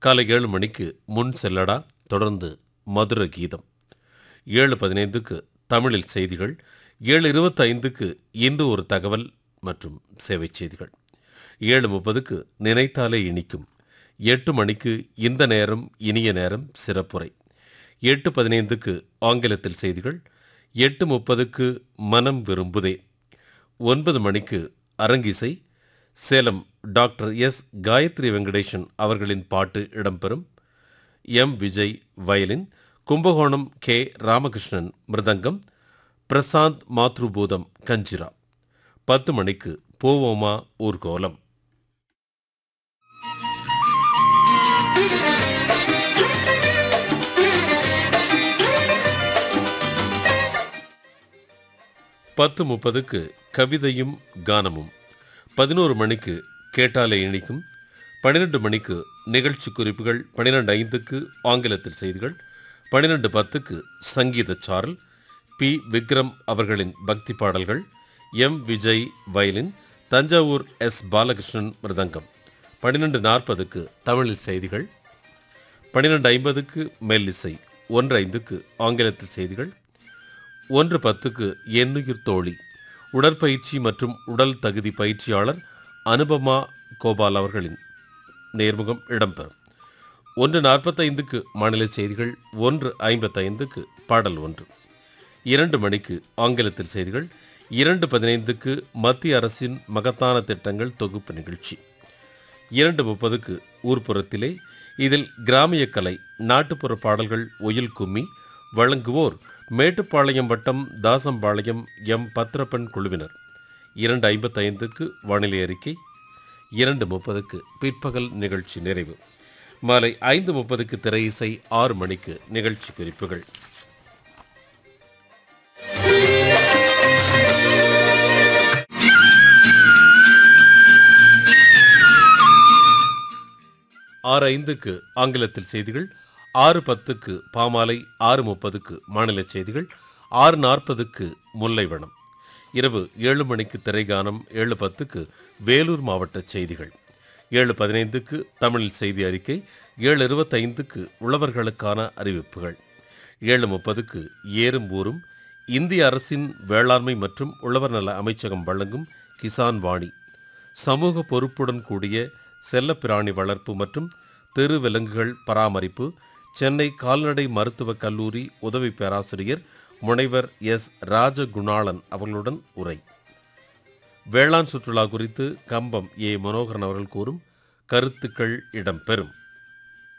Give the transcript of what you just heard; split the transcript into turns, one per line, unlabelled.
காலை ஏழு மணிக்கு முன் செல்லடா தொடர்ந்து மதுர கீதம் ஏழு பதினைந்துக்கு தமிழில் செய்திகள் ஏழு இருபத்தைந்துக்கு இன்று ஒரு தகவல் மற்றும் சேவை செய்திகள் ஏழு முப்பதுக்கு நினைத்தாலே இனிக்கும் எட்டு மணிக்கு இந்த நேரம் இனிய நேரம் சிறப்புரை எட்டு பதினைந்துக்கு ஆங்கிலத்தில் செய்திகள் எட்டு முப்பதுக்கு மனம் விரும்புதே ஒன்பது மணிக்கு அரங்கிசை சேலம் டாக்டர் எஸ் காயத்ரி வெங்கடேசன் அவர்களின் பாட்டு இடம்பெறும் M Vijay violin Kumbakonam K Ramakrishnan mridangam Prashanth Mathrubootham kanjira பத்து மணிக்கு போவோமா ஊர்கோலம் பத்து முப்பதுக்கு கவிதையும் கானமும் பதினோரு மணிக்கு கேட்டாலே இனிக்கும் பன்னிரெண்டு மணிக்கு நிகழ்ச்சி குறிப்புகள் பன்னிரெண்டு ஐந்துக்கு ஆங்கிலத்தில் செய்திகள் பன்னிரெண்டு பத்துக்கு சங்கீத சாரல் பி விக்ரம் அவர்களின் பக்தி பாடல்கள் M Vijay violin Thanjavur S Balakrishnan mridangam பன்னிரெண்டு நாற்பதுக்கு தமிழில் செய்திகள் பன்னிரெண்டு ஐம்பதுக்கு மெல்லிசை ஒன்று ஐந்துக்கு ஆங்கிலத்தில் செய்திகள் ஒன்று பத்துக்கு எண்ணுயிர் தோழி உடற்பயிற்சி மற்றும் உடல் தகுதி பயிற்சியாளர் அனுபமா கோபால் அவர்களின் நேர்முகம் இடம்பெறும் ஒன்று நாற்பத்தைந்துக்கு மாநில செய்திகள் ஒன்று ஐம்பத்தைந்துக்கு பாடல் ஒன்று இரண்டு மணிக்கு ஆங்கிலத்தில் செய்திகள் இரண்டு பதினைந்துக்கு மத்திய அரசின் மகத்தான திட்டங்கள் தொகுப்பு நிகழ்ச்சி இரண்டு முப்பதுக்கு ஊர்ப்புறத்திலே இதில் கிராமிய கலை நாட்டுப்புற பாடல்கள் ஒயில் கும்மி வழங்குவோர் மேட்டுப்பாளையம் வட்டம் தாசம்பாளையம் எம் பத்திரப்பன் குழுவினர் இரண்டு ஐம்பத்தைந்துக்கு வானிலை அறிக்கை இரண்டு முப்பதுக்கு பிற்பகல் நிகழ்ச்சி நிறைவு மாலை ஐந்து முப்பதுக்கு திரை இசை ஆறு மணிக்கு நிகழ்ச்சி குறிப்புகள் ஆறு ஐந்துக்கு ஆங்கிலத்தில் செய்திகள் ஆறு பத்துக்கு பாமாலை ஆறு முப்பதுக்கு மாநில செய்திகள் ஆறு நாற்பதுக்கு முல்லைவனம் இரவு ஏழு மணிக்கு திரைகானம் ஏழு பத்துக்கு வேலூர் மாவட்ட செய்திகள் ஏழு பதினைந்துக்கு தமிழில் செய்தி அறிக்கை ஏழு இருபத்தைந்துக்கு உழவர்களுக்கான அறிவிப்புகள் ஏழு முப்பதுக்கு ஏறும் ஊரும் இந்திய அரசின் வேளாண்மை மற்றும் உழவர் நல அமைச்சகம் வழங்கும் கிசான் வாணி சமூக பொறுப்புடன் கூடிய செல்லப்பிராணி வளர்ப்பு மற்றும் தெருவிலங்குகள் பராமரிப்பு சென்னை கால்நடை மருத்துவக் கல்லூரி உதவி பேராசிரியர் முனைவர் எஸ் ராஜகுணாளன் அவர்களுடன் உரை வேளாண் சுற்றுலா குறித்து கம்பம் ஏ மனோகரன் அவர்கள் கூறும் கருத்துக்கள் இடம்பெறும்